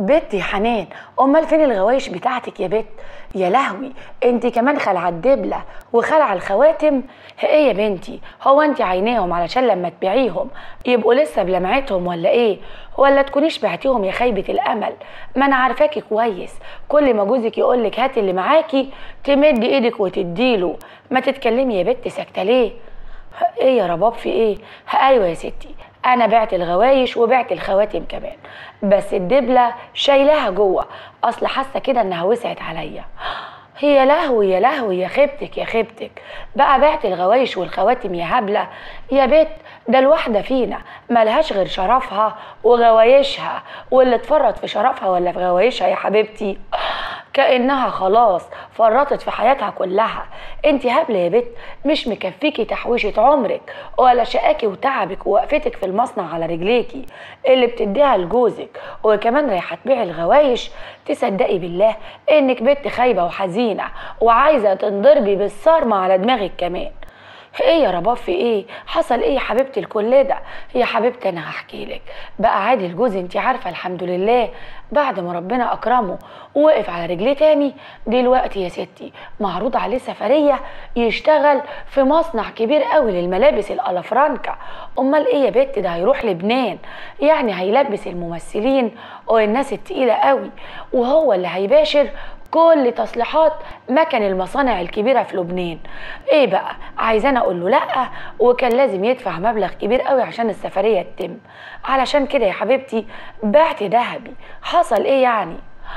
بت يا حنان امال فين الغوايش بتاعتك يا بت يا لهوي انت كمان خلع الدبله وخلع الخواتم ايه يا بنتي هو انت عينيهم علشان لما تبيعيهم يبقوا لسه بلمعتهم ولا ايه ولا تكونيش بعتيهم يا خيبه الامل ما انا عارفاكي كويس كل ما جوزك يقولك هاتي اللي معاكي تمد ايدك وتديله ما تتكلمي يا بت ساكته ليه ايه يا رباب في ايه ايوه يا ستي انا بعت الغوايش وبعت الخواتم كمان بس الدبله شايلاها جوه اصل حاسه كده انها وسعت عليا يا لهوي يا لهوي يا خيبتك يا خيبتك بقى بعت الغوايش والخواتم يا هبله يا بت ده الواحده فينا ملهاش غير شرفها وغوايشها واللي اتفرط في شرفها ولا في غوايشها يا حبيبتي كانها خلاص فرطت في حياتها كلها انت هبله يا بت مش مكفيكي تحويشه عمرك ولا شقاكي وتعبك ووقفتك في المصنع على رجليكي اللي بتديها لجوزك وكمان رايحه تبيعي الغوايش تصدقي بالله انك بنت خايبه وحزينه وعايزه تنضربي بالصرمه على دماغك كمان ايه يا رباب في ايه حصل ايه يا حبيبتي الكل ده يا حبيبتي انا هحكي لك بقى عادل جوزي انت عارفه الحمد لله بعد ما ربنا اكرمه ووقف على رجليه تاني دلوقتي يا ستي معروض عليه سفريه يشتغل في مصنع كبير قوي للملابس الالافرانكا امال ايه يا بت ده هيروح لبنان يعني هيلبس الممثلين والناس التقيله قوي وهو اللي هيباشر كل تصليحات مكن المصانع الكبيره في لبنان ايه بقى عايزانا اقول له لا وكان لازم يدفع مبلغ كبير قوي عشان السفريه تتم علشان كده يا حبيبتي بعت ذهبي حصل ايه يعني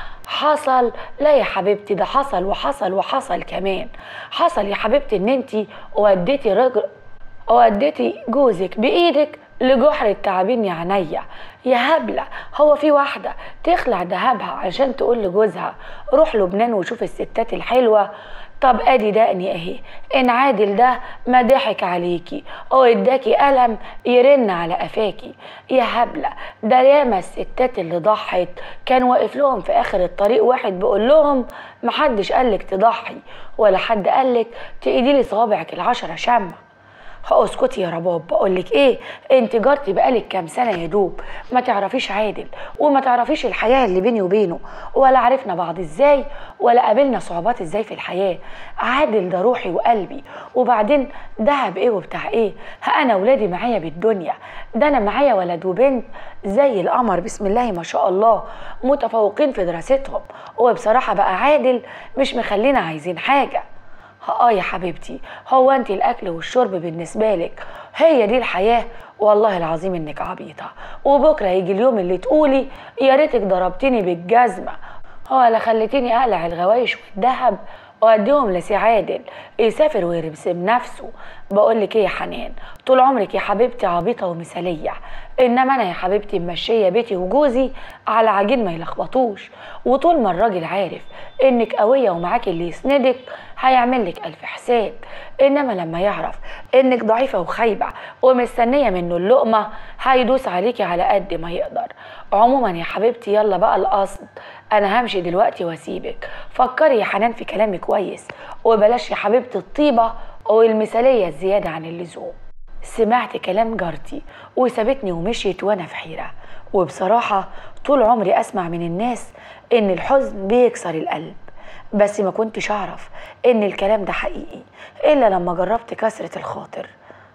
حصل لا يا حبيبتي ده حصل وحصل وحصل كمان حصل يا حبيبتي ان انتي وديتي رجل وديتي جوزك بايدك لجحر التعابين يا عينيا يا هبلة هو في واحدة تخلع دهبها عشان تقول لجوزها روح لبنان وشوف الستات الحلوة طب ادي دقني اهي ان عادل ده ما ضحك عليكي او اداكي قلم يرن على قفاكي يا هبله ده ياما الستات اللي ضحت كان واقف لهم في اخر الطريق واحد بيقول لهم محدش قالك تضحي ولا حد قالك تأيدي لي صوابعك العشرة شمع اسكتي يا رباب بقول لك ايه انت جارتي بقالك كام سنه يا دوب ما تعرفيش عادل وما تعرفيش الحياه اللي بيني وبينه ولا عرفنا بعض ازاي ولا قابلنا صعوبات ازاي في الحياه عادل ده روحي وقلبي وبعدين دهب ايه وبتاع ايه ها انا ولادي معايا بالدنيا ده انا معايا ولد وبنت زي القمر بسم الله ما شاء الله متفوقين في دراستهم وبصراحه بقى عادل مش مخلينا عايزين حاجه اه يا حبيبتي هو انت الاكل والشرب بالنسبه لك هي دي الحياه والله العظيم انك عبيطه وبكره يجي اليوم اللي تقولي يا ريتك ضربتني بالجزمه ولا خليتيني اقلع الغوايش والذهب واديهم لسي عادل يسافر ويرسم نفسه بقول لك ايه يا حنان طول عمرك يا حبيبتي عبيطه ومثاليه انما انا يا حبيبتي ممشيه بيتي وجوزي على عجين ما يلخبطوش وطول ما الراجل عارف انك قويه ومعاكي اللي يسندك هيعمل لك الف حساب انما لما يعرف انك ضعيفه وخايبه ومستنيه منه اللقمه هيدوس عليكي على قد ما يقدر عموما يا حبيبتي يلا بقى القصد انا همشي دلوقتي واسيبك فكري يا حنان في كلامي كويس وبلاش يا حبيبتي الطيبه والمثاليه الزياده عن اللزوم سمعت كلام جارتي وسابتني ومشيت وانا في حيره وبصراحه طول عمري اسمع من الناس ان الحزن بيكسر القلب بس ما كنتش اعرف ان الكلام ده حقيقي الا لما جربت كسره الخاطر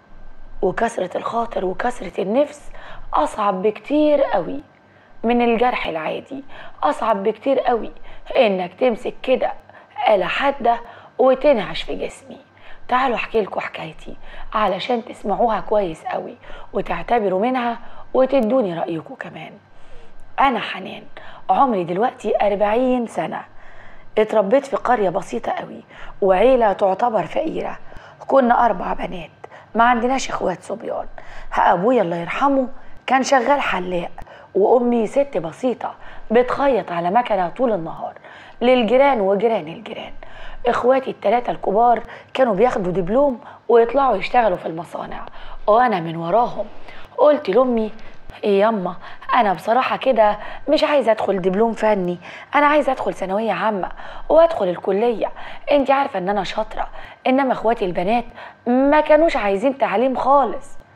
وكسره الخاطر وكسره النفس اصعب بكتير قوي من الجرح العادي اصعب بكتير قوي انك تمسك كده آلة حادة وتنعش في جسمي تعالوا احكي لكم حكايتي علشان تسمعوها كويس قوي وتعتبروا منها وتدوني رأيكم كمان أنا حنان عمري دلوقتي أربعين سنة اتربيت في قرية بسيطة قوي وعيلة تعتبر فقيرة كنا أربع بنات ما عندناش إخوات صبيان أبويا الله يرحمه كان شغال حلاق وأمي ست بسيطة بتخيط على مكنة طول النهار للجيران وجيران الجيران اخواتي التلاتة الكبار كانوا بياخدوا دبلوم ويطلعوا يشتغلوا في المصانع وانا من وراهم قلت لامي ايه ياما انا بصراحه كده مش عايزه ادخل دبلوم فني انا عايزه ادخل ثانويه عامه وادخل الكليه انت عارفه ان انا شاطره انما اخواتي البنات ما كانوش عايزين تعليم خالص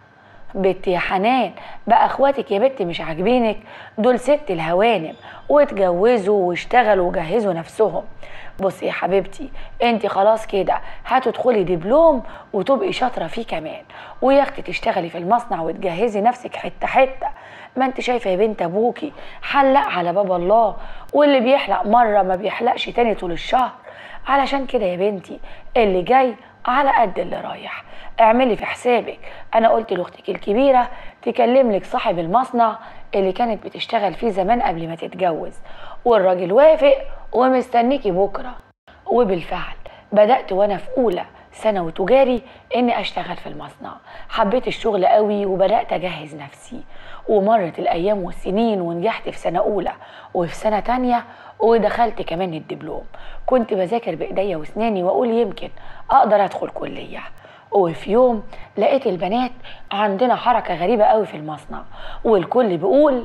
بنت يا حنان بقى اخواتك يا بنت مش عاجبينك دول ست الهوانم واتجوزوا واشتغلوا وجهزوا نفسهم بصي يا حبيبتي انت خلاص كده هتدخلي دبلوم وتبقي شاطره فيه كمان ويا اختي تشتغلي في المصنع وتجهزي نفسك حته حته ما انت شايفه يا بنت ابوكي حلق على باب الله واللي بيحلق مره ما بيحلقش تاني طول الشهر علشان كده يا بنتي اللي جاي على قد اللي رايح اعملي في حسابك انا قلت لاختك الكبيره تكلم لك صاحب المصنع اللي كانت بتشتغل فيه زمان قبل ما تتجوز والراجل وافق ومستنيكي بكره وبالفعل بدات وانا في اولى ثانوي تجاري اني اشتغل في المصنع حبيت الشغل قوي وبدات اجهز نفسي ومرت الايام والسنين ونجحت في سنه اولى وفي سنه تانية ودخلت كمان الدبلوم كنت بذاكر بايديا واسناني واقول يمكن اقدر ادخل كليه وفي يوم لقيت البنات عندنا حركه غريبه قوي في المصنع والكل بيقول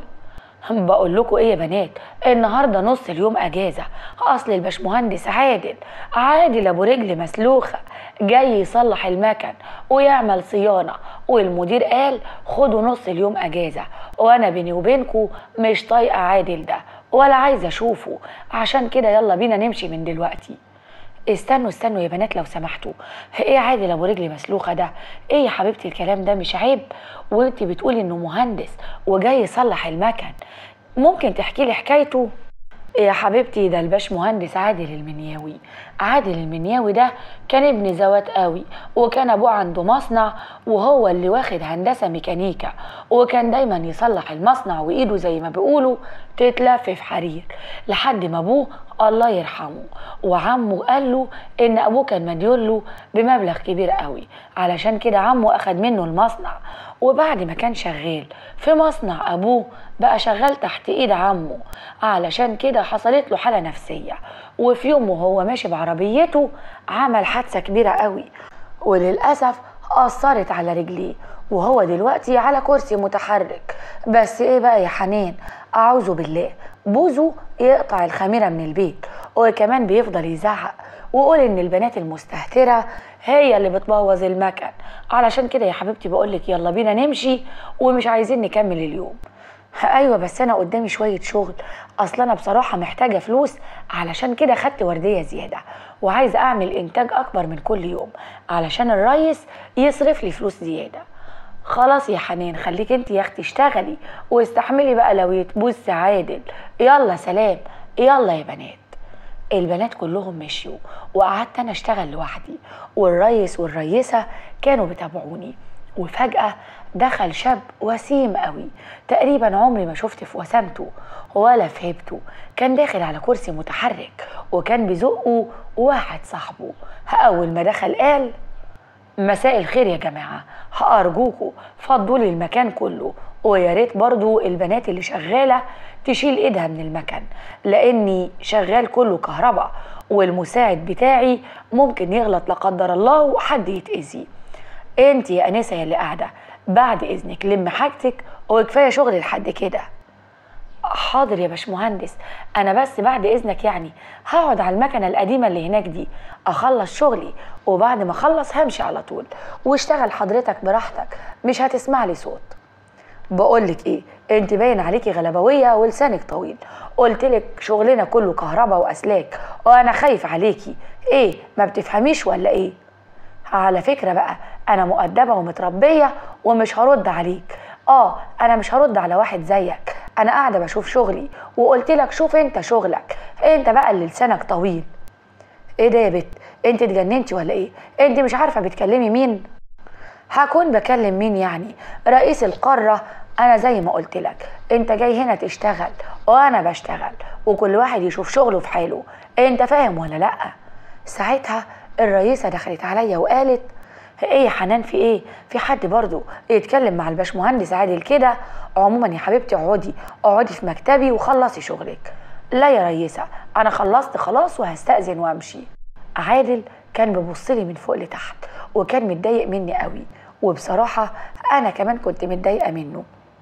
بقول لكم ايه يا بنات النهارده نص اليوم اجازه اصل الباشمهندس عادل عادل ابو رجل مسلوخه جاي يصلح المكن ويعمل صيانه والمدير قال خدوا نص اليوم اجازه وانا بيني وبينكم مش طايقه عادل ده ولا عايزه اشوفه عشان كده يلا بينا نمشي من دلوقتي استنوا استنوا يا بنات لو سمحتوا ايه عادل ابو رجلي مسلوخه ده ايه يا حبيبتي الكلام ده مش عيب وانت بتقولي انه مهندس وجاي يصلح المكن ممكن تحكي لي حكايته يا حبيبتي ده الباش مهندس عادل المنياوي عادل المنياوي ده كان ابن زوات قوي وكان ابوه عنده مصنع وهو اللي واخد هندسه ميكانيكا وكان دايما يصلح المصنع وايده زي ما بيقولوا تتلف في حرير لحد ما ابوه الله يرحمه وعمه قال له ان ابوه كان مديون له بمبلغ كبير قوي علشان كده عمه اخد منه المصنع وبعد ما كان شغال في مصنع ابوه بقى شغال تحت ايد عمه علشان كده حصلت له حاله نفسيه وفي يوم وهو ماشي بعربيته عمل حادثه كبيره قوي وللاسف اثرت على رجليه وهو دلوقتي على كرسي متحرك بس ايه بقى يا حنان اعوذ بالله بوزه يقطع الخميره من البيت وكمان بيفضل يزعق وقول ان البنات المستهتره هي اللي بتبوظ المكن علشان كده يا حبيبتي بقولك يلا بينا نمشي ومش عايزين نكمل اليوم ايوه بس انا قدامي شويه شغل اصل انا بصراحه محتاجه فلوس علشان كده خدت ورديه زياده وعايزه اعمل انتاج اكبر من كل يوم علشان الريس يصرف لي فلوس زياده خلاص يا حنان خليك انت يا اختي اشتغلي واستحملي بقى لو يتبوس عادل يلا سلام يلا يا بنات البنات كلهم مشيوا وقعدت انا اشتغل لوحدي والريس والريسه كانوا بيتابعوني وفجاه دخل شاب وسيم قوي تقريبا عمري ما شفت في وسامته ولا في هيبته كان داخل على كرسي متحرك وكان بيزقه واحد صاحبه اول ما دخل قال مساء الخير يا جماعة هأرجوكوا فضوا لي المكان كله ويا ريت برضو البنات اللي شغالة تشيل ايدها من المكان لاني شغال كله كهرباء والمساعد بتاعي ممكن يغلط لا قدر الله وحد يتأذي انت يا انسه يا اللي قاعده بعد اذنك لم حاجتك وكفايه شغل لحد كده حاضر يا باشمهندس انا بس بعد اذنك يعني هقعد على المكنه القديمه اللي هناك دي اخلص شغلي وبعد ما اخلص همشي على طول واشتغل حضرتك براحتك مش هتسمع لي صوت بقولك ايه انت باين عليكي غلبويه ولسانك طويل قلتلك شغلنا كله كهرباء واسلاك وانا خايف عليكي ايه ما بتفهميش ولا ايه على فكره بقى انا مؤدبه ومتربيه ومش هرد عليك اه انا مش هرد على واحد زيك انا قاعده بشوف شغلي وقلت لك شوف انت شغلك انت بقى اللي لسانك طويل ايه ده يا بت انت اتجننتي ولا ايه انت مش عارفه بتكلمي مين هكون بكلم مين يعني رئيس القاره انا زي ما قلت لك انت جاي هنا تشتغل وانا بشتغل وكل واحد يشوف شغله في حاله انت فاهم ولا لا ساعتها الرئيسه دخلت عليا وقالت ايه يا حنان في ايه في حد برضو يتكلم مع الباشمهندس عادل كده عموما يا حبيبتي اقعدي اقعدي في مكتبي وخلصي شغلك لا يا ريسه انا خلصت خلاص وهستأذن وامشي عادل كان بيبص لي من فوق لتحت وكان متضايق مني قوي وبصراحه انا كمان كنت متضايقه منه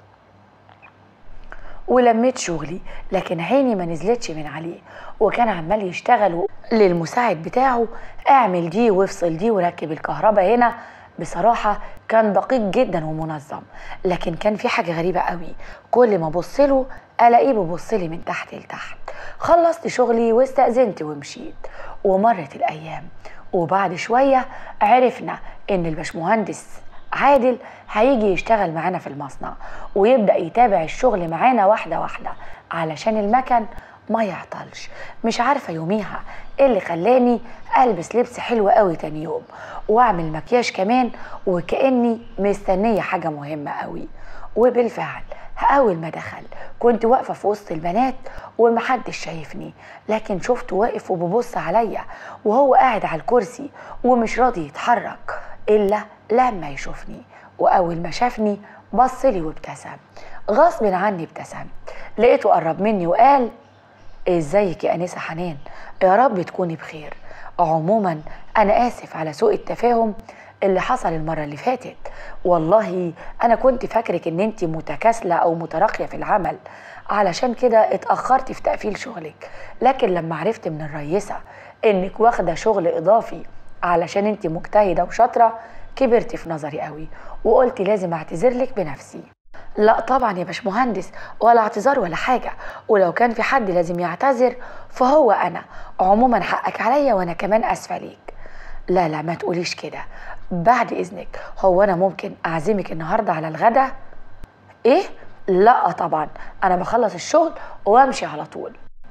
ولميت شغلي لكن عيني ما نزلتش من عليه وكان عمال يشتغل للمساعد بتاعه اعمل دي وافصل دي وركب الكهرباء هنا بصراحة كان دقيق جدا ومنظم لكن كان في حاجة غريبة قوي كل ما ابص له الاقيه بيبص لي من تحت لتحت خلصت شغلي واستأذنت ومشيت ومرت الايام وبعد شوية عرفنا ان الباشمهندس عادل هيجي يشتغل معانا في المصنع ويبدأ يتابع الشغل معانا واحدة واحدة علشان المكن ما يعطلش مش عارفة يوميها ايه اللي خلاني البس لبس حلو قوي تاني يوم واعمل مكياج كمان وكأني مستنية حاجة مهمة قوي وبالفعل أول ما دخل كنت واقفة في وسط البنات ومحدش شايفني لكن شفته واقف وببص عليا وهو قاعد على الكرسي ومش راضي يتحرك إلا لما يشوفني وأول ما شافني بص لي وابتسم غصب عني ابتسمت لقيته قرب مني وقال ازيك يا انسه حنان يا رب تكوني بخير عموما انا اسف على سوء التفاهم اللي حصل المره اللي فاتت والله انا كنت فاكرك ان انت متكاسله او متراخيه في العمل علشان كده اتاخرت في تقفيل شغلك لكن لما عرفت من الرئيسه انك واخده شغل اضافي علشان انت مجتهده وشاطره كبرت في نظري قوي وقلت لازم اعتذر لك بنفسي لا طبعا يا باشمهندس ولا اعتذار ولا حاجه ولو كان في حد لازم يعتذر فهو انا عموما حقك عليا وانا كمان اسفه ليك لا لا ما تقوليش كده بعد اذنك هو انا ممكن اعزمك النهارده على الغدا ايه لا طبعا انا بخلص الشغل وامشي على طول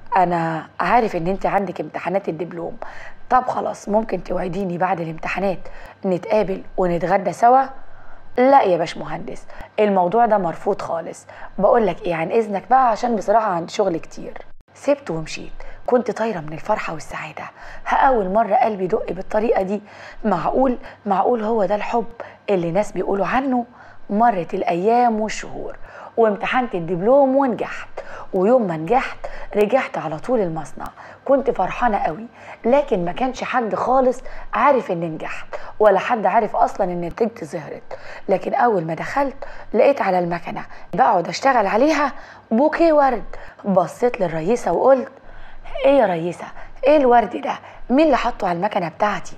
انا عارف ان انت عندك امتحانات الدبلوم طب خلاص ممكن توعديني بعد الامتحانات نتقابل ونتغدى سوا لا يا باشمهندس الموضوع ده مرفوض خالص بقول لك ايه عن اذنك بقى عشان بصراحه عندي شغل كتير سبت ومشيت كنت طايره من الفرحه والسعاده اول مره قلبي دق بالطريقه دي معقول معقول هو ده الحب اللي ناس بيقولوا عنه مرت الايام والشهور وامتحنت الدبلوم ونجحت ويوم ما نجحت رجعت على طول المصنع كنت فرحانه قوي لكن ما كانش حد خالص عارف اني نجحت ولا حد عارف اصلا ان نتيجتي ظهرت لكن اول ما دخلت لقيت على المكنه بقعد اشتغل عليها بوكيه ورد بصيت للرئيسه وقلت ايه يا رئيسه ايه الورد ده مين اللي حطه على المكنه بتاعتي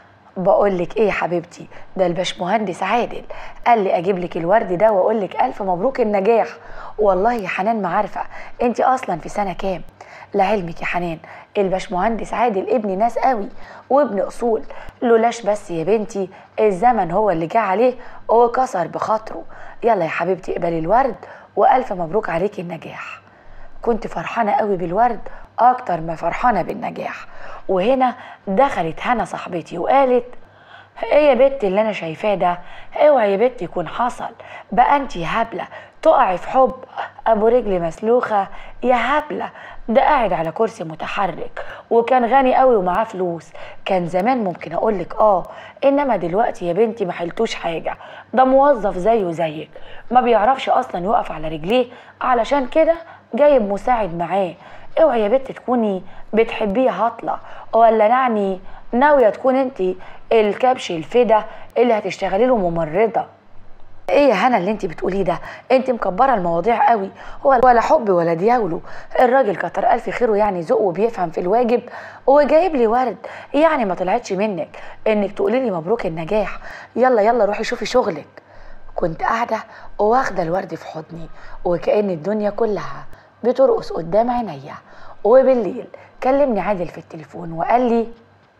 بقول لك ايه يا حبيبتي ده الباشمهندس عادل قال لي اجيب لك الورد ده واقول لك الف مبروك النجاح والله يا حنان ما عارفه انت اصلا في سنه كام لعلمك يا حنان الباشمهندس عادل ابن ناس قوي وابن اصول لولاش بس يا بنتي الزمن هو اللي جه عليه وكسر بخاطره يلا يا حبيبتي اقبلي الورد والف مبروك عليكي النجاح كنت فرحانه قوي بالورد اكتر ما فرحانه بالنجاح وهنا دخلت هنا صاحبتي وقالت ايه يا بت اللي انا شايفاه ده اوعي يا بت يكون حصل بقى انت يا هبله تقعي في حب ابو رجل مسلوخه يا هبله ده قاعد على كرسي متحرك وكان غني قوي ومعاه فلوس كان زمان ممكن اقولك اه انما دلوقتي يا بنتي ما حلتوش حاجه ده موظف زيه زيك ما بيعرفش اصلا يقف على رجليه علشان كده جايب مساعد معاه اوعي يا بت تكوني بتحبيه هطلة ولا يعني ناوية تكون انت الكبش الفدا اللي هتشتغلي له ممرضة ايه يا هنا اللي انت بتقوليه ده انت مكبره المواضيع قوي هو ولا حب ولا دياولو الراجل كتر الف خيره يعني ذوق وبيفهم في الواجب وجايب لي ورد يعني ما طلعتش منك انك تقولي لي مبروك النجاح يلا يلا روحي شوفي شغلك كنت قاعده واخده الورد في حضني وكأن الدنيا كلها بترقص قدام عينيا وبالليل كلمني عادل في التليفون وقال لي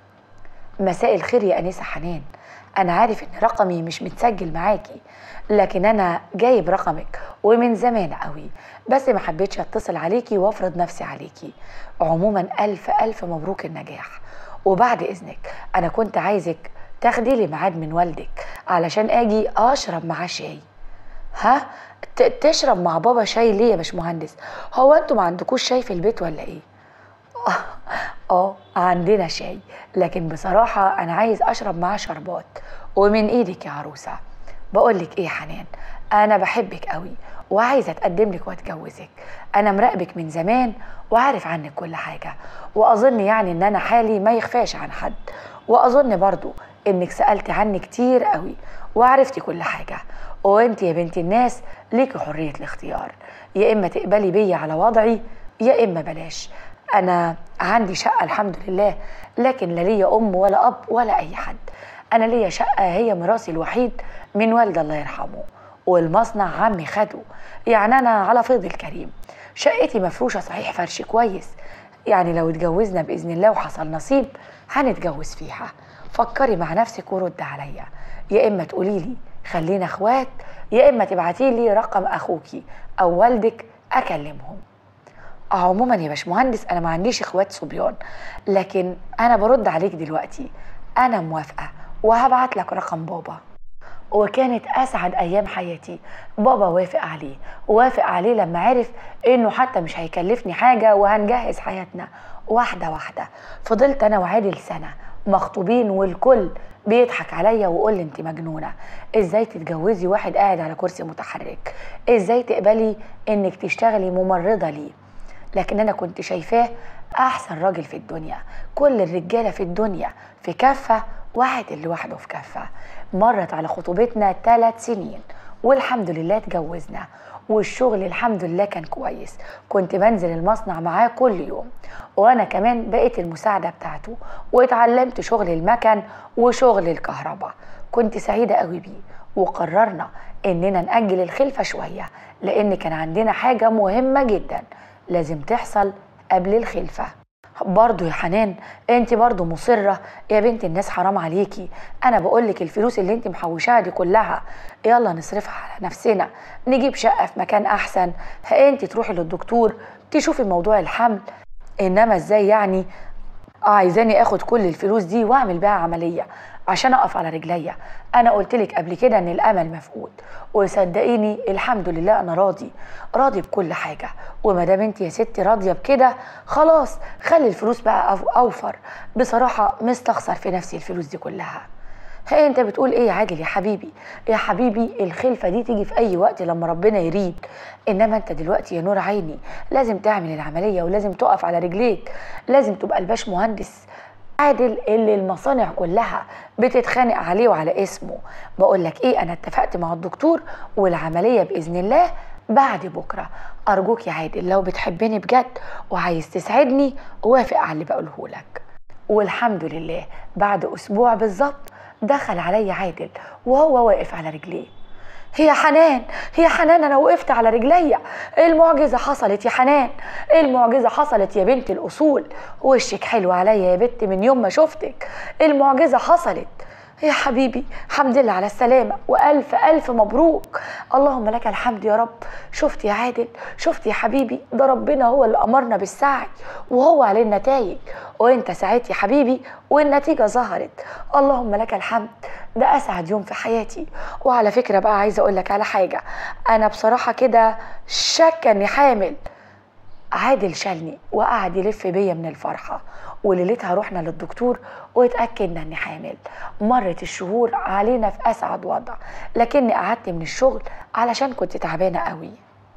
مساء الخير يا انسه حنان انا عارف ان رقمي مش متسجل معاكي لكن انا جايب رقمك ومن زمان قوي بس ما حبيتش اتصل عليكي وافرض نفسي عليكي عموما الف الف مبروك النجاح وبعد اذنك انا كنت عايزك تاخدي لي ميعاد من والدك علشان اجي اشرب معاه شاي ها تشرب مع بابا شاي ليه يا باشمهندس هو انتوا ما عندكوش شاي في البيت ولا ايه اه عندنا شاي لكن بصراحة أنا عايز أشرب معاه شربات ومن إيدك يا عروسة بقولك إيه يا حنان أنا بحبك قوي وعايزة أتقدم لك وأتجوزك أنا مراقبك من زمان وعارف عنك كل حاجة وأظن يعني إن أنا حالي ما يخفاش عن حد وأظن برضو إنك سألت عني كتير قوي وعرفتي كل حاجة وانت يا بنت الناس ليكي حرية الاختيار يا إما تقبلي بيا على وضعي يا إما بلاش انا عندي شقه الحمد لله لكن لا ليا ام ولا اب ولا اي حد انا ليا شقه هي ميراثي الوحيد من والدي الله يرحمه والمصنع عمي خده يعني انا على فيض الكريم شقتي مفروشه صحيح فرش كويس يعني لو اتجوزنا باذن الله وحصل نصيب هنتجوز فيها فكري مع نفسك ورد عليا يا اما تقولي لي خلينا اخوات يا اما تبعتي لي رقم اخوكي او والدك اكلمهم عموما يا باشمهندس انا ما عنديش اخوات صبيان لكن انا برد عليك دلوقتي انا موافقه وهبعت لك رقم بابا وكانت اسعد ايام حياتي بابا وافق عليه وافق عليه لما عرف انه حتى مش هيكلفني حاجه وهنجهز حياتنا واحده واحده فضلت انا وعادل سنه مخطوبين والكل بيضحك عليا ويقول لي انت مجنونه ازاي تتجوزي واحد قاعد على كرسي متحرك ازاي تقبلي انك تشتغلي ممرضه ليه لكن انا كنت شايفاه احسن راجل في الدنيا كل الرجاله في الدنيا في كفه واحد لوحده في كفه مرت على خطوبتنا ثلاث سنين والحمد لله اتجوزنا والشغل الحمد لله كان كويس كنت بنزل المصنع معاه كل يوم وانا كمان بقيت المساعده بتاعته واتعلمت شغل المكن وشغل الكهرباء كنت سعيده قوي بيه وقررنا اننا ناجل الخلفه شويه لان كان عندنا حاجه مهمه جدا لازم تحصل قبل الخلفه برضو يا حنان انت برضو مصرة يا بنت الناس حرام عليكي انا بقولك الفلوس اللي انت محوشاها دي كلها يلا نصرفها على نفسنا نجيب شقة في مكان احسن انت تروحي للدكتور تشوفي موضوع الحمل انما ازاي يعني عايزاني اخد كل الفلوس دي واعمل بيها عمليه عشان اقف على رجليا انا قلت لك قبل كده ان الامل مفقود وصدقيني الحمد لله انا راضي راضي بكل حاجه وما دام انت يا ستي راضيه بكده خلاص خلي الفلوس بقى أو- اوفر بصراحه مستخسر في نفسي الفلوس دي كلها هي انت بتقول ايه يا عادل يا حبيبي يا حبيبي الخلفه دي تيجي في اي وقت لما ربنا يريد انما انت دلوقتي يا نور عيني لازم تعمل العمليه ولازم تقف على رجليك لازم تبقى الباش مهندس عادل اللي المصانع كلها بتتخانق عليه وعلى اسمه بقول لك ايه انا اتفقت مع الدكتور والعمليه باذن الله بعد بكره ارجوك يا عادل لو بتحبني بجد وعايز تسعدني وافق على اللي بقوله لك والحمد لله بعد اسبوع بالظبط دخل عليا عادل وهو واقف على رجليه هي حنان هي حنان انا وقفت على رجليا المعجزه حصلت يا حنان المعجزه حصلت يا بنت الاصول وشك حلو عليا يا بنت من يوم ما شفتك المعجزه حصلت يا حبيبي الحمد لله على السلامة وألف ألف مبروك اللهم لك الحمد يا رب شفت يا عادل شفت يا حبيبي ده ربنا هو اللي أمرنا بالسعي وهو عليه النتائج وانت سعيت يا حبيبي والنتيجة ظهرت اللهم لك الحمد ده أسعد يوم في حياتي وعلى فكرة بقى عايزة أقول لك على حاجة أنا بصراحة كده شاكة إني حامل عادل شالني وقعد يلف بيا من الفرحة وليلتها رحنا للدكتور واتأكدنا اني حامل مرت الشهور علينا في اسعد وضع لكني قعدت من الشغل علشان كنت تعبانة قوي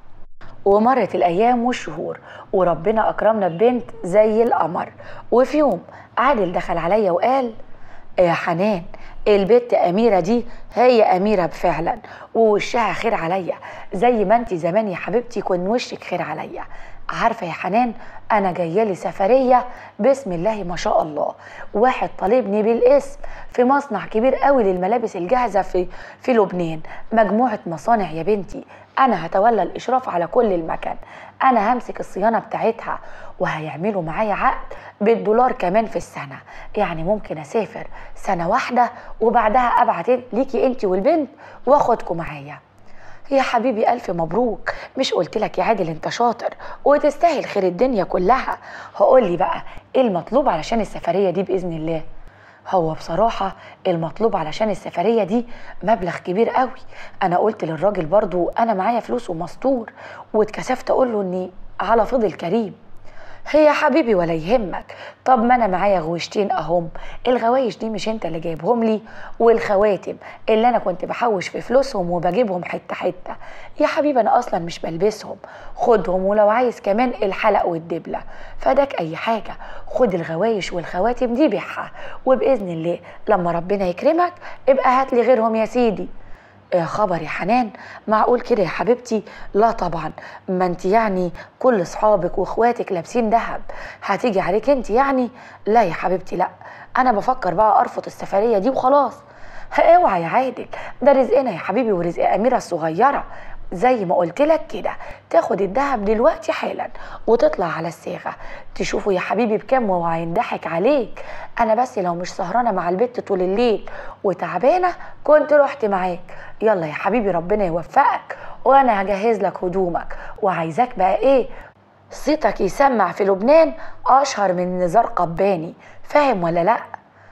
ومرت الايام والشهور وربنا اكرمنا ببنت زي القمر وفي يوم عادل دخل عليا وقال يا حنان البت أميرة دي هي أميرة فعلا ووشها خير عليا زي ما انت زمان يا حبيبتي كن وشك خير عليا عارفة يا حنان أنا جاية لي سفرية بسم الله ما شاء الله واحد طالبني بالاسم في مصنع كبير قوي للملابس الجاهزة في في لبنان مجموعة مصانع يا بنتي أنا هتولى الإشراف على كل المكان أنا همسك الصيانة بتاعتها وهيعملوا معايا عقد بالدولار كمان في السنة يعني ممكن أسافر سنة واحدة وبعدها أبعت ليكي أنت والبنت وآخدكم معايا يا حبيبي ألف مبروك مش قلت لك يا عادل أنت شاطر وتستاهل خير الدنيا كلها هقول لي بقى إيه المطلوب علشان السفرية دي بإذن الله هو بصراحة المطلوب علشان السفرية دي مبلغ كبير قوي أنا قلت للراجل برضو أنا معايا فلوس ومستور واتكسفت أقول له إني على فضل كريم هي يا حبيبي ولا يهمك طب ما انا معايا غويشتين اهم الغوايش دي مش انت اللي جايبهم لي والخواتم اللي انا كنت بحوش في فلوسهم وبجيبهم حته حته يا حبيبي انا اصلا مش بلبسهم خدهم ولو عايز كمان الحلق والدبله فداك اي حاجه خد الغوايش والخواتم دي بيعها وباذن الله لما ربنا يكرمك ابقى هات لي غيرهم يا سيدي يا خبر يا حنان معقول كده يا حبيبتي لا طبعا ما انت يعني كل اصحابك واخواتك لابسين دهب هتيجي عليك انت يعني لا يا حبيبتي لا انا بفكر بقى ارفض السفريه دي وخلاص اوعى يا عادل ده رزقنا يا حبيبي ورزق اميره الصغيره زي ما قلت لك كده تاخد الدهب دلوقتي حالا وتطلع على الصاغه تشوفه يا حبيبي بكام وهو هينضحك عليك انا بس لو مش سهرانه مع البت طول الليل وتعبانه كنت رحت معاك يلا يا حبيبي ربنا يوفقك وانا هجهز لك هدومك وعايزاك بقى ايه صيتك يسمع في لبنان اشهر من نزار قباني فاهم ولا لا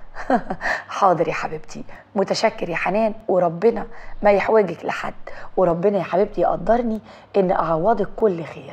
حاضر يا حبيبتي متشكر يا حنان وربنا ما يحوجك لحد وربنا يا حبيبتي يقدرني ان اعوضك كل خير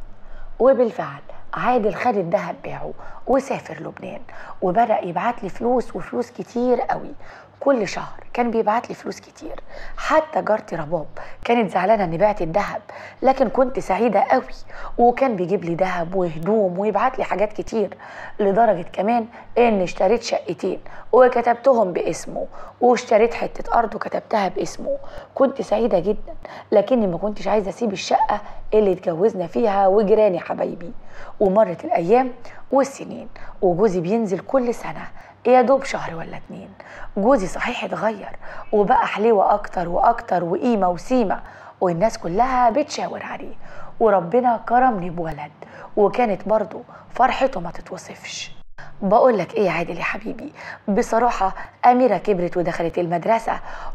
وبالفعل عادل خد الذهب بتاعه وسافر لبنان وبدأ يبعت لي فلوس وفلوس كتير قوي كل شهر كان بيبعت لي فلوس كتير حتى جارتي رباب كانت زعلانه اني بعت الذهب لكن كنت سعيده قوي وكان بيجيب لي ذهب وهدوم ويبعت لي حاجات كتير لدرجه كمان اني اشتريت شقتين وكتبتهم باسمه واشتريت حته ارض وكتبتها باسمه كنت سعيده جدا لكني ما كنتش عايزه اسيب الشقه اللي اتجوزنا فيها وجيراني حبايبي ومرت الايام والسنين وجوزي بينزل كل سنه يا دوب شهر ولا اتنين جوزي صحيح اتغير وبقى حليوة أكتر وأكتر وقيمة وسيمة والناس كلها بتشاور عليه وربنا كرمني بولد وكانت برضه فرحته ما تتوصفش بقول لك ايه يا عادل يا حبيبي بصراحة أميرة كبرت ودخلت المدرسة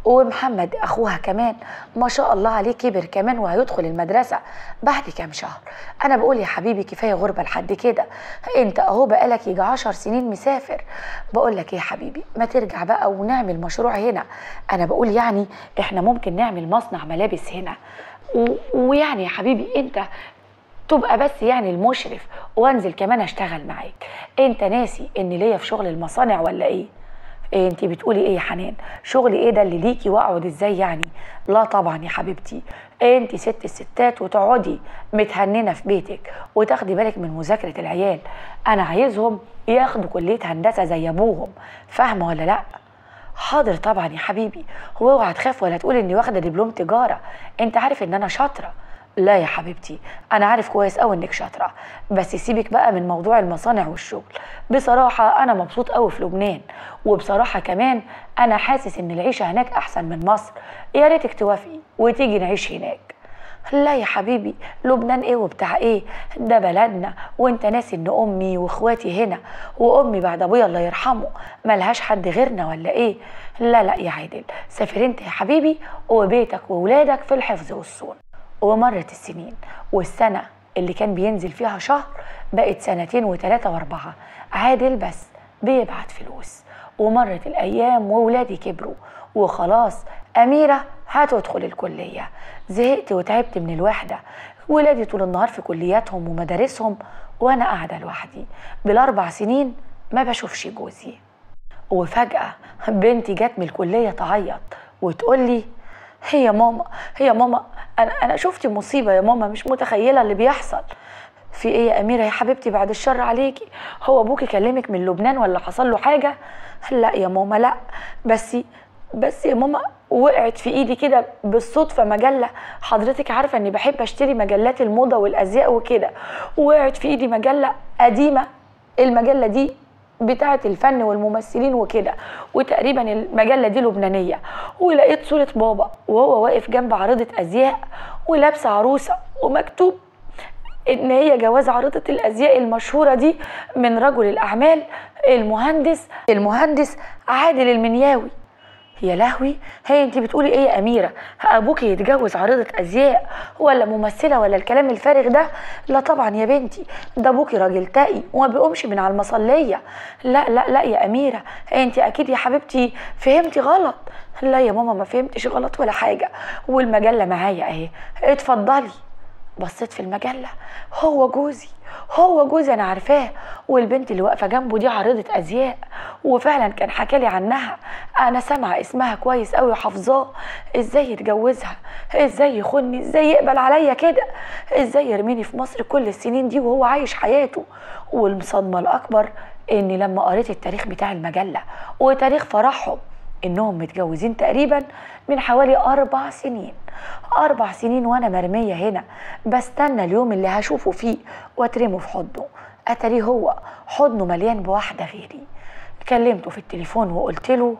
ومحمد أخوها كمان ما شاء الله عليه كبر كمان وهيدخل المدرسة بعد كام شهر أنا بقول يا حبيبي كفاية غربة لحد كده أنت أهو بقالك يجي عشر سنين مسافر بقول لك ايه يا حبيبي ما ترجع بقى ونعمل مشروع هنا أنا بقول يعني إحنا ممكن نعمل مصنع ملابس هنا و- ويعني يا حبيبي انت تبقى بس يعني المشرف وانزل كمان اشتغل معاك انت ناسي ان ليا في شغل المصانع ولا ايه إيه انت بتقولي ايه يا حنان شغل ايه ده اللي ليكي واقعد ازاي يعني لا طبعا يا حبيبتي انت ست الستات وتقعدي متهننه في بيتك وتاخدي بالك من مذاكره العيال انا عايزهم ياخدوا كليه هندسه زي ابوهم فاهمه ولا لا حاضر طبعا يا حبيبي هو اوعى تخاف ولا تقول اني واخده دبلوم تجاره انت عارف ان انا شاطره لا يا حبيبتي انا عارف كويس قوي انك شاطره بس سيبك بقى من موضوع المصانع والشغل بصراحه انا مبسوط قوي في لبنان وبصراحه كمان انا حاسس ان العيشه هناك احسن من مصر يا ريتك توافقي وتيجي نعيش هناك لا يا حبيبي لبنان ايه وبتاع ايه ده بلدنا وانت ناسي ان امي واخواتي هنا وامي بعد ابويا الله يرحمه ملهاش حد غيرنا ولا ايه لا لا يا عادل سافر انت يا حبيبي وبيتك وولادك في الحفظ والصون ومرت السنين والسنة اللي كان بينزل فيها شهر بقت سنتين وثلاثة واربعة عادل بس بيبعت فلوس ومرت الأيام وولادي كبروا وخلاص أميرة هتدخل الكلية زهقت وتعبت من الوحدة ولادي طول النهار في كلياتهم ومدارسهم وأنا قاعدة لوحدي بالأربع سنين ما بشوفش جوزي وفجأة بنتي جت من الكلية تعيط وتقول لي هي يا ماما هي يا ماما انا انا شفت مصيبه يا ماما مش متخيله اللي بيحصل في ايه يا اميره يا حبيبتي بعد الشر عليكي هو ابوكي كلمك من لبنان ولا حصل له حاجه لا يا ماما لا بس بس يا ماما وقعت في ايدي كده بالصدفه مجله حضرتك عارفه اني بحب اشتري مجلات الموضه والازياء وكده وقعت في ايدي مجله قديمه المجله دي بتاعة الفن والممثلين وكده وتقريبا المجلة دي لبنانية ولقيت صورة بابا وهو واقف جنب عارضة أزياء ولابسة عروسة ومكتوب إن هي جواز عارضة الأزياء المشهورة دي من رجل الأعمال المهندس المهندس عادل المنياوي يا لهوي هي انت بتقولي ايه يا اميره ابوكي يتجوز عارضه ازياء ولا ممثله ولا الكلام الفارغ ده لا طبعا يا بنتي ده ابوكي راجل تقي وما بيقومش من على المصليه لا لا لا يا اميره انت اكيد يا حبيبتي فهمتي غلط لا يا ماما ما فهمتش غلط ولا حاجه والمجله معايا اهي اتفضلي بصيت في المجلة هو جوزي هو جوزي أنا عارفاه والبنت اللي واقفة جنبه دي عارضة أزياء وفعلا كان حكالي عنها أنا سامعة اسمها كويس أوي وحافظاه إزاي يتجوزها إزاي يخوني إزاي يقبل عليا كده إزاي يرميني في مصر كل السنين دي وهو عايش حياته والمصدمة الأكبر إني لما قريت التاريخ بتاع المجلة وتاريخ فرحهم انهم متجوزين تقريبا من حوالي اربع سنين اربع سنين وانا مرميه هنا بستنى اليوم اللي هشوفه فيه واترمه في حضنه اتاري هو حضنه مليان بواحده غيري كلمته في التليفون وقلت له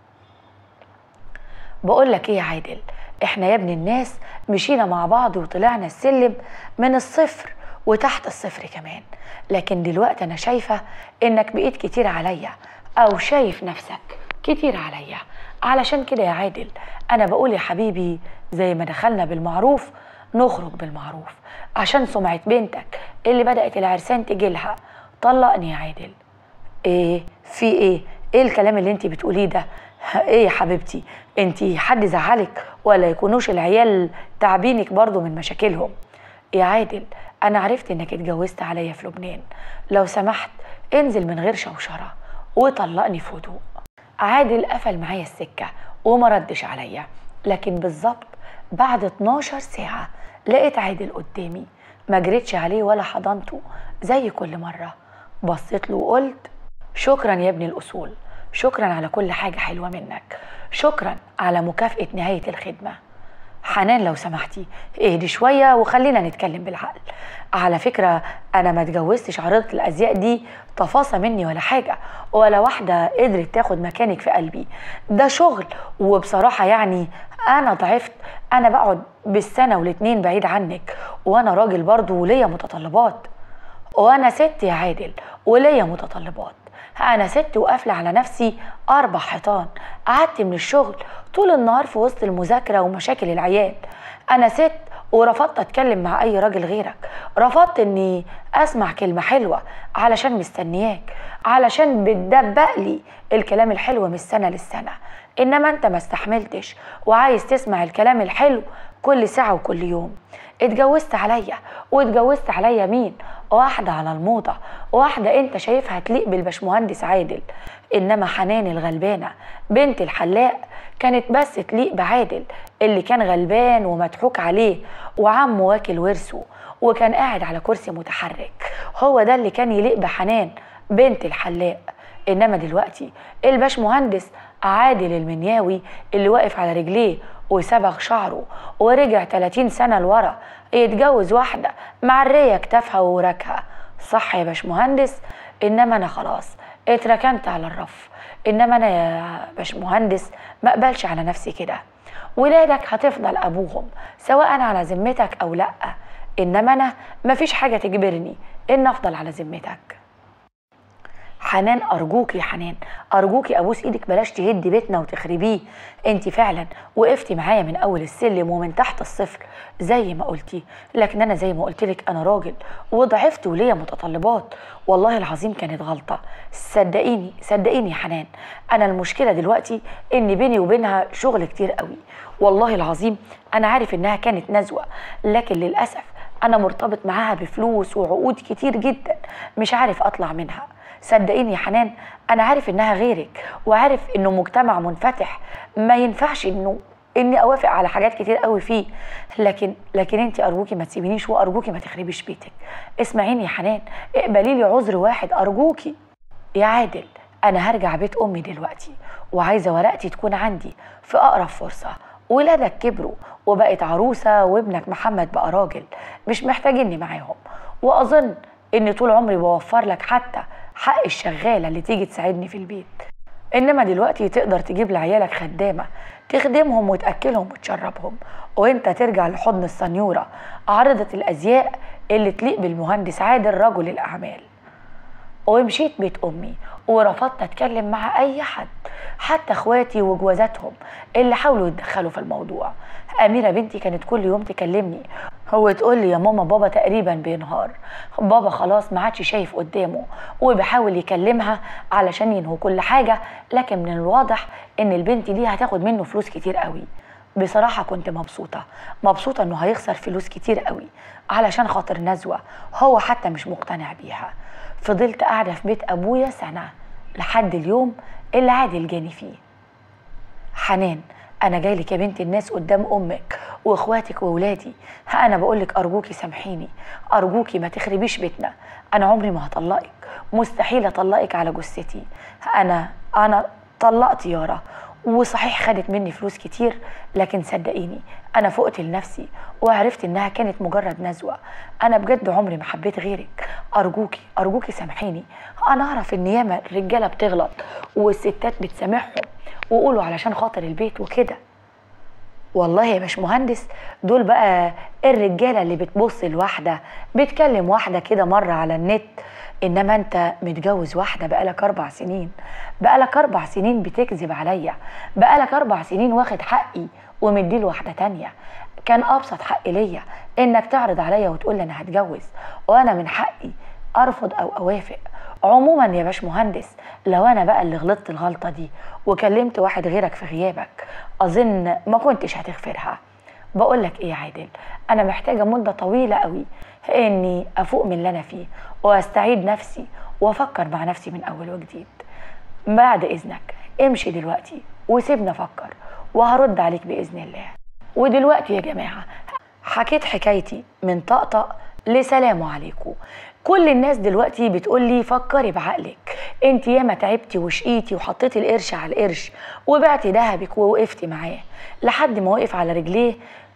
بقول لك ايه يا عادل احنا يا ابن الناس مشينا مع بعض وطلعنا السلم من الصفر وتحت الصفر كمان لكن دلوقتي انا شايفه انك بقيت كتير عليا او شايف نفسك كتير عليا علشان كده يا عادل انا بقول يا حبيبي زي ما دخلنا بالمعروف نخرج بالمعروف عشان سمعة بنتك اللي بدأت العرسان تجيلها طلقني يا عادل ايه في ايه ايه الكلام اللي انت بتقوليه ده ايه يا حبيبتي انت حد زعلك ولا يكونوش العيال تعبينك برضو من مشاكلهم يا عادل انا عرفت انك اتجوزت عليا في لبنان لو سمحت انزل من غير شوشره وطلقني في هدوء عادل قفل معايا السكه وما ردش عليا لكن بالظبط بعد 12 ساعه لقيت عادل قدامي ما جريتش عليه ولا حضنته زي كل مره بصيت له وقلت شكرا يا ابن الاصول شكرا على كل حاجه حلوه منك شكرا على مكافاه نهايه الخدمه حنان لو سمحتي اهدي شويه وخلينا نتكلم بالعقل على فكره انا ما اتجوزتش عارضه الازياء دي تفاصى مني ولا حاجه ولا واحده قدرت تاخد مكانك في قلبي ده شغل وبصراحه يعني انا ضعفت انا بقعد بالسنه والاتنين بعيد عنك وانا راجل برضه وليا متطلبات وانا ست يا عادل وليا متطلبات انا ست وقافله على نفسي اربع حيطان قعدت من الشغل طول النهار في وسط المذاكره ومشاكل العيال انا ست ورفضت اتكلم مع اي راجل غيرك رفضت اني اسمع كلمه حلوه علشان مستنياك علشان بتدبق لي الكلام الحلو من السنه للسنه انما انت ما استحملتش وعايز تسمع الكلام الحلو كل ساعه وكل يوم اتجوزت عليا واتجوزت عليا مين واحدة على الموضة واحدة انت شايفها تليق بالبشمهندس عادل انما حنان الغلبانة بنت الحلاق كانت بس تليق بعادل اللي كان غلبان ومضحوك عليه وعمه واكل ورثه وكان قاعد على كرسي متحرك هو ده اللي كان يليق بحنان بنت الحلاق انما دلوقتي الباشمهندس عادل المنياوي اللي واقف على رجليه وصبغ شعره ورجع 30 سنة لورا يتجوز واحدة معرية كتافها ووراكها صح يا باشمهندس إنما أنا خلاص اتركنت على الرف إنما أنا يا باشمهندس ما اقبلش على نفسي كده ولادك هتفضل أبوهم سواء على ذمتك أو لأ إنما أنا مفيش حاجة تجبرني إن أفضل على ذمتك حنان ارجوكي يا حنان ارجوكي ابوس ايدك بلاش تهدي بيتنا وتخربيه انت فعلا وقفتي معايا من اول السلم ومن تحت الصفر زي ما قلتي لكن انا زي ما قلت لك انا راجل وضعفت وليا متطلبات والله العظيم كانت غلطه صدقيني صدقيني يا حنان انا المشكله دلوقتي ان بيني وبينها شغل كتير قوي والله العظيم انا عارف انها كانت نزوه لكن للاسف انا مرتبط معاها بفلوس وعقود كتير جدا مش عارف اطلع منها صدقيني يا حنان انا عارف انها غيرك وعارف انه مجتمع منفتح ما ينفعش انه اني اوافق على حاجات كتير قوي فيه لكن لكن انت ارجوكي ما تسيبينيش وارجوكي ما تخربيش بيتك اسمعيني يا حنان اقبلي لي عذر واحد ارجوكي يا عادل انا هرجع بيت امي دلوقتي وعايزه ورقتي تكون عندي في اقرب فرصه ولادك كبروا وبقت عروسه وابنك محمد بقى راجل مش محتاجيني معاهم واظن اني طول عمري بوفر لك حتى حق الشغاله اللي تيجي تساعدني في البيت انما دلوقتي تقدر تجيب لعيالك خدامه تخدمهم وتاكلهم وتشربهم وانت ترجع لحضن السنيوره عارضه الازياء اللي تليق بالمهندس عادل رجل الاعمال ومشيت بيت امي ورفضت اتكلم مع اي حد حتى اخواتي وجوازاتهم اللي حاولوا يتدخلوا في الموضوع اميره بنتي كانت كل يوم تكلمني هو تقول لي يا ماما بابا تقريبا بينهار بابا خلاص ما عادش شايف قدامه وبيحاول يكلمها علشان ينهوا كل حاجه لكن من الواضح ان البنت دي هتاخد منه فلوس كتير قوي بصراحه كنت مبسوطه مبسوطه انه هيخسر فلوس كتير قوي علشان خاطر نزوه هو حتى مش مقتنع بيها فضلت قاعده في بيت ابويا سنه لحد اليوم اللي عادل جاني فيه حنان انا جاي لك يا بنت الناس قدام امك واخواتك واولادي انا بقول لك ارجوكي سامحيني ارجوكي ما تخربيش بيتنا انا عمري ما هطلقك مستحيل اطلقك على جثتي انا انا طلقت يارا وصحيح خدت مني فلوس كتير لكن صدقيني انا فقت لنفسي وعرفت انها كانت مجرد نزوه انا بجد عمري ما حبيت غيرك ارجوكي ارجوكي سامحيني انا اعرف ان ياما الرجاله بتغلط والستات بتسامحهم وقولوا علشان خاطر البيت وكده والله يا باشمهندس دول بقى الرجاله اللي بتبص لواحده بتكلم واحده كده مره على النت انما انت متجوز واحده بقالك اربع سنين بقالك اربع سنين بتكذب عليا بقالك اربع سنين واخد حقي ومديه لواحده تانية كان ابسط حق ليا انك تعرض عليا وتقول لي انا هتجوز وانا من حقي ارفض او اوافق عموما يا باشمهندس لو انا بقى اللي غلطت الغلطه دي وكلمت واحد غيرك في غيابك اظن ما كنتش هتغفرها بقول لك ايه يا عادل انا محتاجه مده طويله قوي اني افوق من اللي انا فيه واستعيد نفسي وافكر مع نفسي من اول وجديد بعد اذنك امشي دلوقتي وسيبني افكر وهرد عليك باذن الله ودلوقتي يا جماعه حكيت حكايتي من طقطق لسلام عليكم كل الناس دلوقتي بتقول لي فكري بعقلك انت ياما تعبتي وشقيتي وحطيتي القرش على القرش وبعتي دهبك ووقفتي معاه لحد ما وقف على رجليه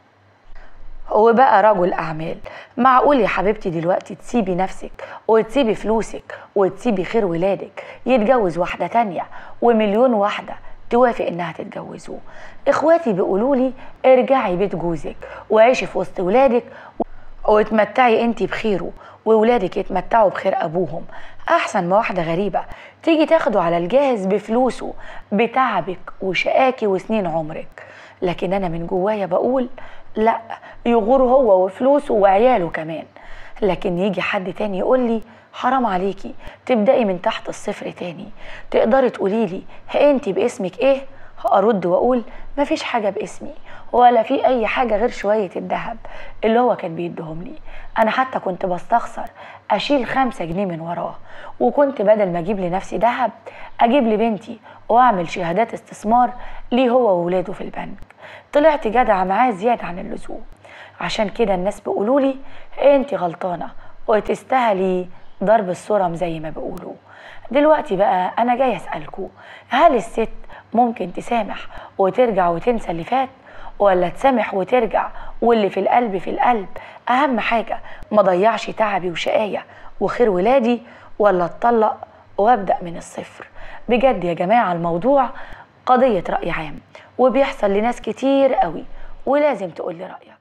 وبقى رجل اعمال معقول يا حبيبتي دلوقتي تسيبي نفسك وتسيبي فلوسك وتسيبي خير ولادك يتجوز واحده تانية ومليون واحده توافق انها تتجوزوه اخواتي بيقولوا لي ارجعي بيت جوزك وعيشي في وسط ولادك وتمتعي انت بخيره وولادك يتمتعوا بخير ابوهم احسن ما واحده غريبه تيجي تاخده على الجاهز بفلوسه بتعبك وشقاكي وسنين عمرك لكن انا من جوايا بقول لا يغور هو وفلوسه وعياله كمان لكن يجي حد تاني يقول لي حرام عليكي تبدأي من تحت الصفر تاني تقدري تقولي لي انت باسمك ايه ارد واقول مفيش حاجه باسمي ولا في اي حاجه غير شويه الذهب اللي هو كان بيديهم لي انا حتى كنت بستخسر اشيل خمسة جنيه من وراه وكنت بدل ما اجيب لنفسي ذهب اجيب لبنتي واعمل شهادات استثمار ليه هو وولاده في البنك طلعت جدعه معاه زياده عن اللزوم عشان كده الناس بيقولوا لي انت غلطانه وتستاهلي ضرب الصرم زي ما بيقولوا دلوقتي بقى انا جاي اسالكوا هل الست ممكن تسامح وترجع وتنسى اللي فات ولا تسامح وترجع واللي في القلب في القلب اهم حاجه ما ضيعش تعبي وشقايا وخير ولادي ولا اتطلق وابدا من الصفر بجد يا جماعه الموضوع قضيه راي عام وبيحصل لناس كتير قوي ولازم تقول لي رايك